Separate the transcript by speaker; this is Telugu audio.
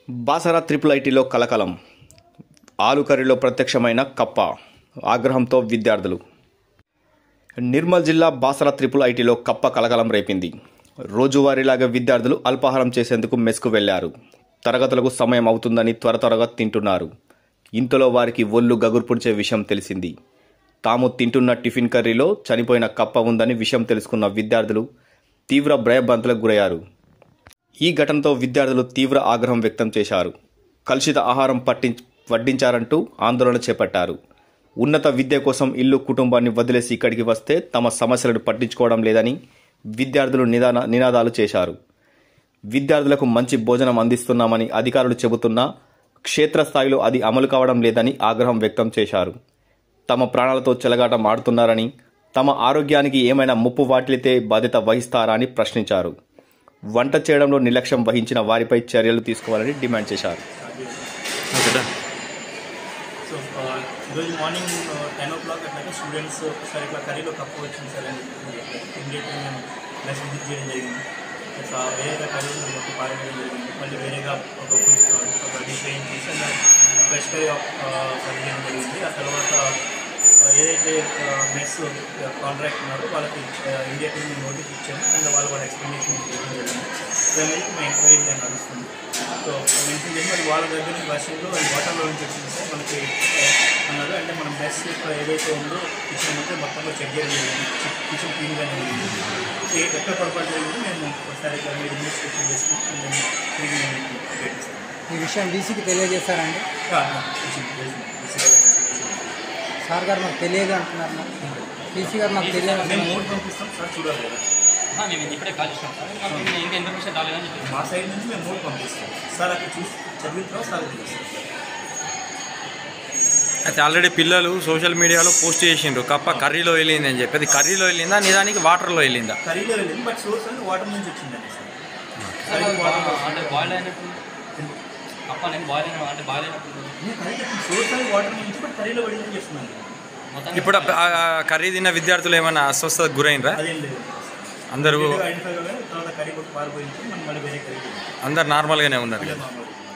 Speaker 1: బాసరా త్రిపుల్ ఐటీలో కలకలం ఆలు కర్రీలో ప్రత్యక్షమైన కప్ప ఆగ్రహంతో విద్యార్థులు నిర్మల్ జిల్లా బాసరా త్రిపుల్ ఐటీలో కప్ప కలకలం రేపింది రోజువారీలాగా విద్యార్థులు అల్పాహారం చేసేందుకు మెస్కు వెళ్లారు తరగతులకు సమయం అవుతుందని త్వర త్వరగా తింటున్నారు ఇంతలో వారికి ఒళ్ళు గగుర్పుడిచే విషయం తెలిసింది తాము తింటున్న టిఫిన్ కర్రీలో చనిపోయిన కప్ప ఉందని విషయం తెలుసుకున్న విద్యార్థులు తీవ్ర భయభ్రాంతులకు గురయ్యారు ఈ ఘటనతో విద్యార్థులు తీవ్ర ఆగ్రహం వ్యక్తం చేశారు కలుషిత ఆహారం పట్టి వడ్డించారంటూ ఆందోళన చేపట్టారు ఉన్నత విద్య కోసం ఇల్లు కుటుంబాన్ని వదిలేసి ఇక్కడికి వస్తే తమ సమస్యలను పట్టించుకోవడం లేదని విద్యార్థులు నిదాన నినాదాలు చేశారు విద్యార్థులకు మంచి భోజనం అందిస్తున్నామని అధికారులు చెబుతున్నా క్షేత్రస్థాయిలో అది అమలు కావడం లేదని ఆగ్రహం వ్యక్తం చేశారు తమ ప్రాణాలతో చెలగాటం ఆడుతున్నారని తమ ఆరోగ్యానికి ఏమైనా ముప్పు వాటిల్లితే బాధ్యత వహిస్తారా అని ప్రశ్నించారు వంట చేయడంలో నిర్లక్ష్యం వహించిన వారిపై చర్యలు తీసుకోవాలని డిమాండ్ చేశారు
Speaker 2: సో ఆ, ఈరోజు మార్నింగ్ టెన్ ఓ క్లాక్ అట్లాగా స్టూడెంట్స్ సార్ ఇట్లా కర్రీలో కప్పు వచ్చింది సార్ అని ఇమీడియట్గా మేము మెస్ విజిట్ చేయడం జరిగింది సో ఆ వేరేగా కర్రీ మొత్తం పారేయడం జరిగింది మళ్ళీ వేరేగా ఒక ఫుడ్ ఒక డిష్ వేయించేసి అలా ఫ్రెష్ కర్రీ సర్వ్ చేయడం జరిగింది ఆ తర్వాత ఆ, ఏదైతే మెస్ కాంట్రాక్ట్ ఉన్నారో వాళ్ళకి ఇమీడియట్గా మేము నోటీస్ ఇచ్చాము అండ్ వాళ్ళు వాళ్ళ ఎక్స్ప్లెనేషన్ ఇవ్వడం జరిగింది దాని మీద మా ఎంక్వైరీ నేను నడుస్తుంది సో మెన్షన్ చేసి మరి వాళ్ళ దగ్గర నుంచి వర్షంలో వాటర్లో నుంచి వచ్చింది సార్ మనకి ఆ, అన్నారు అంటే మనం బెస్ట్ ఏదైతే ఉందో కిచెన్ అయితే మొత్తంలో చెక్ చేయడం జరిగింది కిచెన్ క్లీన్గానే ఉంది సో ఏ- ఎక్కడ పొరపాటు జరిగింది మేము ఒకసారి ఇక్కడ మీరు ఇన్వెస్టిగేషన్ చేసుకుని మేము తిరిగి మీకు update ఇస్తాం.
Speaker 3: ఈ విషయం డీసీకి తెలియజేస్తారండి
Speaker 2: ఆ, ఆ, కిచెన్ చేసి- చేసి-
Speaker 3: సార్ గారు మాకు తెలియదు అంటున్నారు డీసీ గారు మాకు తెలియదు
Speaker 2: మేము
Speaker 3: అంటున్నారు.
Speaker 2: మూడు పంపిస్తాం సార్ చూడాలి కదా
Speaker 4: ఆ, మేము ఇప్పుడే కాల్ చేస్తాం సార్ మాకు ఇంకా ఇంకా ఇన్ఫర్మేషన్ రాలేదని చెప్పి
Speaker 2: మా సైడ్ నుంచి మేము మూడు పంపిస్తాం సార్ అక్కడ చూసి చదివిన తర్వాత సార్ చూపిస్తాం
Speaker 5: అయితే ఆల్రెడీ పిల్లలు సోషల్ మీడియాలో పోస్ట్ చేసిండ్రు కప్ప కర్రీలో వెళ్ళింది అని చెప్పి అది కర్రీలో వెళ్ళిందా నిజానికి వాటర్లో వెళ్ళిందా
Speaker 2: కర్రీలో వెళ్ళింది బట్ సోర్స్ అనేది వాటర్ నుంచి వచ్చిందండి సార్
Speaker 4: సార్
Speaker 2: కర్రీ వాటర్
Speaker 4: అంటే బాయిల్ అయినట్టు అప్ప నేను బాయిల్ అయిన అంటే బాయిల్ అయినట్టు
Speaker 2: సోర్స్ అనేది వాటర్ నుంచి బట్ కర్రీలో పడిందని చెప్తున్నాను
Speaker 4: మొత్తం
Speaker 5: ఇప్పుడు ఆ- ఆ కర్రీ తిన్న విద్యార్థులు ఏమైనా అస్వస్థతకు గురైనరా
Speaker 2: అదేం లేదు
Speaker 5: అందరూ
Speaker 2: ఐడెంటిఫై తర్వాత కర్రీ కొట్టి పారిపోయింది మనం మళ్ళీ వేరే కర్రీ
Speaker 5: అందరు నార్మల్గానే ఉన్నారు
Speaker 2: మామూలు